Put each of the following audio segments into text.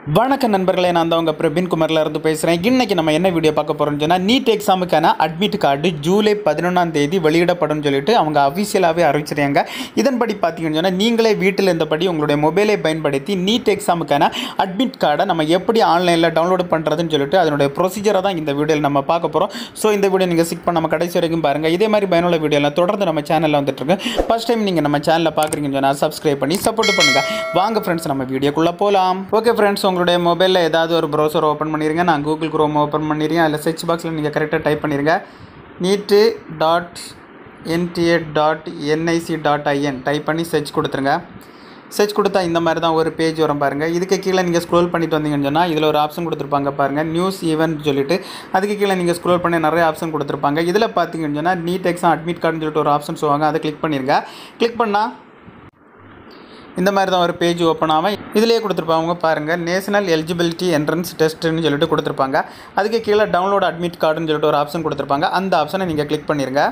வணக்க நண்பர்களே நான் தான் உங்கள் பிரபின் குமார்ல இருந்து பேசுகிறேன் இன்னைக்கு நம்ம என்ன வீடியோ பார்க்க போகிறோம்னு சொன்னால் நீட் எக்ஸாமுக்கான அட்மிட் கார்டு ஜூலை பதினொன்றாம் தேதி வெளியிடப்படும் சொல்லிட்டு அவங்க அஃபிஷியலாகவே அறிவிச்சிருக்காங்க இதன்படி பார்த்தீங்கன்னு சொன்னால் நீங்களே வீட்டில் இருந்தபடி உங்களுடைய மொபைலை பயன்படுத்தி நீட் எக்ஸாமுக்கான அட்மிட் கார்டை நம்ம எப்படி ஆன்லைனில் டவுன்லோட் பண்ணுறதுன்னு சொல்லிட்டு அதனுடைய ப்ரொசீஜரை தான் இந்த வீடியோவில் நம்ம பார்க்க போகிறோம் ஸோ இந்த வீடியோ நீங்கள் சிக் பண்ண நம்ம கடைசி வரைக்கும் பாருங்கள் இதே மாதிரி பயனுள்ள வீடியோலாம் தொடர்ந்து நம்ம சேனலில் வந்துட்டு இருக்கு ஃபர்ஸ்ட் டைம் நீங்கள் நம்ம சேனலில் பார்க்குறீங்கன்னு சொன்னால் சப்ஸ்கிரைப் பண்ணி சப்போர்ட் பண்ணுங்கள் வாங்க ஃப்ரெண்ட்ஸ் நம்ம வீடியோக்குள்ளே போகலாம் ஓகே ஃப்ரெண்ட்ஸ் உங்களுடைய மொபைலில் ஏதாவது ஒரு ப்ரௌசர் ஓப்பன் பண்ணிடுங்க நான் கூகுள் குரோம் ஓப்பன் பண்ணிடுறேன் அதில் சர்ச் பாக்ஸில் நீங்கள் கரெக்டாக டைப் பண்ணிடுங்க NEET dot NTA dot NIC dot IN type பண்ணி சர்ச் கொடுத்துருங்க சர்ச் கொடுத்தா இந்த மாதிரி தான் ஒரு பேஜ் வரும் பாருங்கள் இதுக்கு கீழே நீங்கள் ஸ்க்ரோல் பண்ணிட்டு வந்தீங்கன்னு சொன்னால் இதில் ஒரு ஆப்ஷன் கொடுத்துருப்பாங்க பாருங்கள் நியூஸ் ஈவெண்ட் சொல்லிட்டு அதுக்கு கீழே நீங்கள் ஸ்க்ரோல் பண்ணி நிறைய ஆப்ஷன் கொடுத்துருப்பாங்க இதில் பார்த்தீங்கன்னு சொன்னால் நீட் எக்ஸாம் அட்மிட் கார்டுன்னு சொல்லிட்டு ஒரு ஆப்ஷன் சொல்லுவாங்க அதை கிளிக் பண்ணிருங்க கிளிக் பண்ணால் இந்த மாதிரி தான் ஒரு பேஜ் ஓப்பன் ஆகும் இதிலேயே கொடுத்துருப்பாங்க பாருங்கள் நேஷனல் எலிஜிபிலிட்டி என்ட்ரன்ஸ் டெஸ்ட்டுன்னு சொல்லிட்டு கொடுத்துருப்பாங்க அதுக்கு கீழே டவுன்லோட் அட்மிட் கார்டுன்னு சொல்லிட்டு ஒரு ஆப்ஷன் கொடுத்துருப்பாங்க அந்த ஆப்ஷனை நீங்கள் கிளிக் பண்ணிடுங்க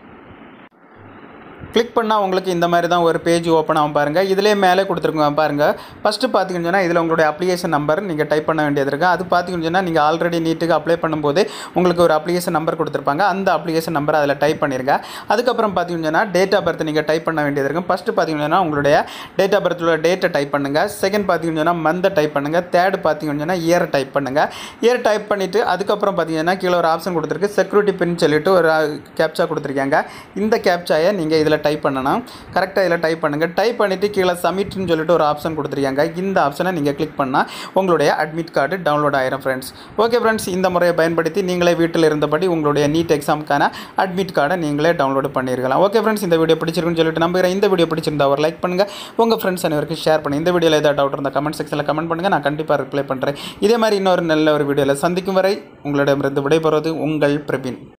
கிளிக் பண்ணால் உங்களுக்கு இந்த மாதிரி தான் ஒரு பேஜ் ஓப்பன் ஆகும் பாருங்கள் இதிலே மேலே கொடுத்துருக்கோங்க பாருங்கள் ஃபஸ்ட்டு பார்த்தீங்கன்னு சொன்னால் இதில் உங்களுடைய அப்ளிகேஷன் நம்பர் நீங்கள் டைப் பண்ண வேண்டியது இருக்குது அது பார்த்தீங்கன்னு சொன்னால் நீங்கள் ஆல்ரெடி நீட்டுக்கு அப்ளை பண்ணும்போது உங்களுக்கு ஒரு அப்ளிகேஷன் நம்பர் கொடுத்துருப்பாங்க அந்த அப்ளிகேஷன் நம்பர் அதில் டைப் பண்ணிருங்க அதுக்கப்புறம் பார்த்தீங்கன்னு சொன்னால் டேட் ஆஃப் பர்த் நீங்கள் டைப் பண்ண வேண்டியது இருக்கும் ஃபஸ்ட்டு பார்த்தீங்கன்னா உங்களுடைய டேட் ஆஃப் பர்த்தோட டேட்டை டைப் பண்ணுங்கள் செகண்ட் பார்த்தீங்கன்னு சொன்னால் மந்தை டைப் பண்ணுங்கள் தேர்ட் பார்த்தீங்கன்னு சொன்னால் இயர் டைப் பண்ணுங்கள் இயர் டைப் பண்ணிவிட்டு அதுக்கப்புறம் பார்த்தீங்கன்னா கீழே ஒரு ஆப்ஷன் கொடுத்துருக்கு செக்யூரிட்டி பின் சொல்லிட்டு ஒரு கேப்சா கொடுத்துருக்காங்க இந்த கேப்சாயை நீங்கள் இதில் டைப் பண்ணணும் கரெக்டாக இதில் டைப் பண்ணுங்கள் டைப் பண்ணிவிட்டு கீழே சப்மிட்னு சொல்லிட்டு ஒரு ஆப்ஷன் கொடுத்துருக்காங்க இந்த ஆப்ஷனை நீங்கள் கிளிக் பண்ணால் உங்களுடைய அட்மிட் கார்டு டவுன்லோட் ஆயிரும் ஃப்ரெண்ட்ஸ் ஓகே ஃப்ரெண்ட்ஸ் இந்த முறையை பயன்படுத்தி நீங்களே வீட்டில் இருந்தபடி உங்களுடைய நீட் எக்ஸாமுக்கான அட்மிட் கார்டை நீங்களே டவுன்லோட் பண்ணிருக்கலாம் ஓகே ஃப்ரெண்ட்ஸ் இந்த வீடியோ பிடிச்சிருக்குன்னு சொல்லிட்டு நம்புகிறேன் இந்த வீடியோ பிடிச்சிருந்தா ஒரு லைக் பண்ணுங்கள் உங்கள் ஃப்ரெண்ட்ஸ் அனைவருக்கும் ஷேர் பண்ணி இந்த வீடியோவில் ஏதாவது டவுட் இருந்தால் கமெண்ட் செக்ஷனில் கமெண்ட் பண்ணுங்கள் நான் கண்டிப்பாக ரிப்ளை பண்ணுறேன் இதே மாதிரி இன்னொரு நல்ல ஒரு வீடியோவில் சந்திக்கும் வரை உங்களிடமிருந்து விடைபெறுவது உங்கள் பிரபின்